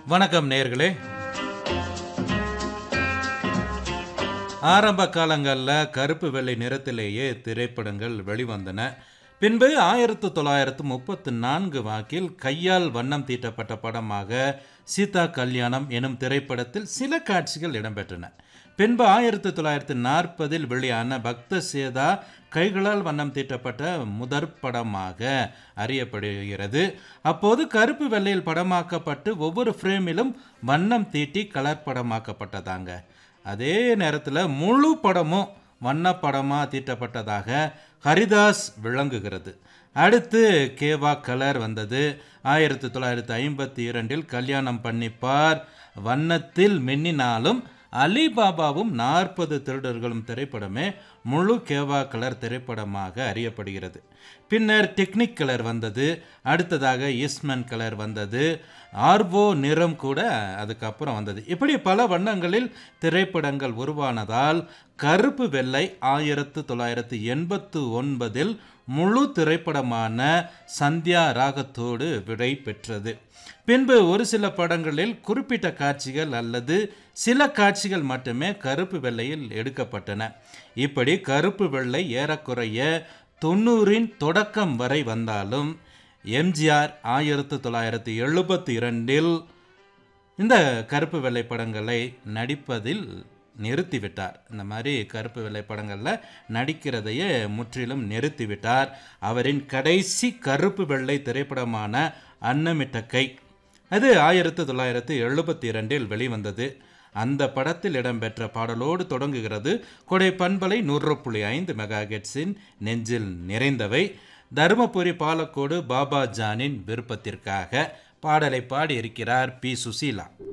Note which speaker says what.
Speaker 1: வணக்கம் நேர்களே ஆரம்ப காலங்களில் கருப்பு வெள்ளை நிறத்திலேயே திரைப்படங்கள் வெளிவந்தன பின்பு ஆயிரத்து தொள்ளாயிரத்து முப்பத்து நான்கு வாக்கில் கையால் வண்ணம் தீட்டப்பட்ட படமாக சீதா கல்யாணம் எனும் திரைப்படத்தில் சில காட்சிகள் இடம்பெற்றன பின்பு ஆயிரத்து தொள்ளாயிரத்து நாற்பதில் வெளியான பக்த சேதா கைகளால் வண்ணம் தீட்டப்பட்ட முதற் படமாக அறியப்படுகிறது அப்போது கருப்பு வெள்ளையில் படமாக்கப்பட்டு ஒவ்வொரு ஃப்ரேமிலும் வண்ணம் தீட்டி கலர் படமாக்கப்பட்டதாங்க அதே நேரத்தில் முழு படமும் வண்ணப்படமாக தீட்டப்பட்டதாக ஹரிதாஸ் விளங்குகிறது அடுத்து கேவா கலர் வந்தது ஆயிரத்தி தொள்ளாயிரத்தி ஐம்பத்தி இரண்டில் கல்யாணம் பண்ணிப்பார் வண்ணத்தில் மின்னினாலும் அலிபாபாவும் நாற்பது திருடர்களும் திரைப்படமே முழு கேவா கலர் திரைப்படமாக அறியப்படுகிறது பின்னர் டெக்னிக் கலர் வந்தது அடுத்ததாக ஈஸ்மன் கலர் வந்தது ஆர்வோ நிறம் கூட அதுக்கப்புறம் வந்தது இப்படி பல வண்ணங்களில் திரைப்படங்கள் உருவானதால் கருப்பு வெள்ளை ஆயிரத்து தொள்ளாயிரத்து எண்பத்து ஒன்பதில் முழு திரைப்படமான சந்தியா ராகத்தோடு விடை பெற்றது பின்பு ஒரு சில படங்களில் குறிப்பிட்ட காட்சிகள் அல்லது சில காட்சிகள் மட்டுமே கருப்பு வெள்ளையில் எடுக்கப்பட்டன இப்படி கருப்பு வெள்ளை ஏறக்குறைய தொண்ணூறின் தொடக்கம் வரை வந்தாலும் எம்ஜிஆர் ஆயிரத்து தொள்ளாயிரத்து எழுபத்தி இரண்டில் இந்த கருப்பு வெள்ளை படங்களை நடிப்பதில் நிறுத்திவிட்டார் இந்த மாதிரி கருப்பு வெள்ளை படங்களில் நடிக்கிறதையே முற்றிலும் நிறுத்திவிட்டார் அவரின் கடைசி கருப்பு வெள்ளை திரைப்படமான அன்னமிட்ட கை அது ஆயிரத்து தொள்ளாயிரத்து எழுபத்தி இரண்டில் வெளிவந்தது அந்த படத்தில் இடம்பெற்ற பாடலோடு தொடங்குகிறது கொடை பண்பலை நூறு புள்ளி ஐந்து மெகா ஹெட்ஸின் நெஞ்சில் நிறைந்தவை தருமபுரி பாலக்கோடு பாபா ஜானின் விருப்பத்திற்காக பாடலை பாடியிருக்கிறார் பி சுசீலா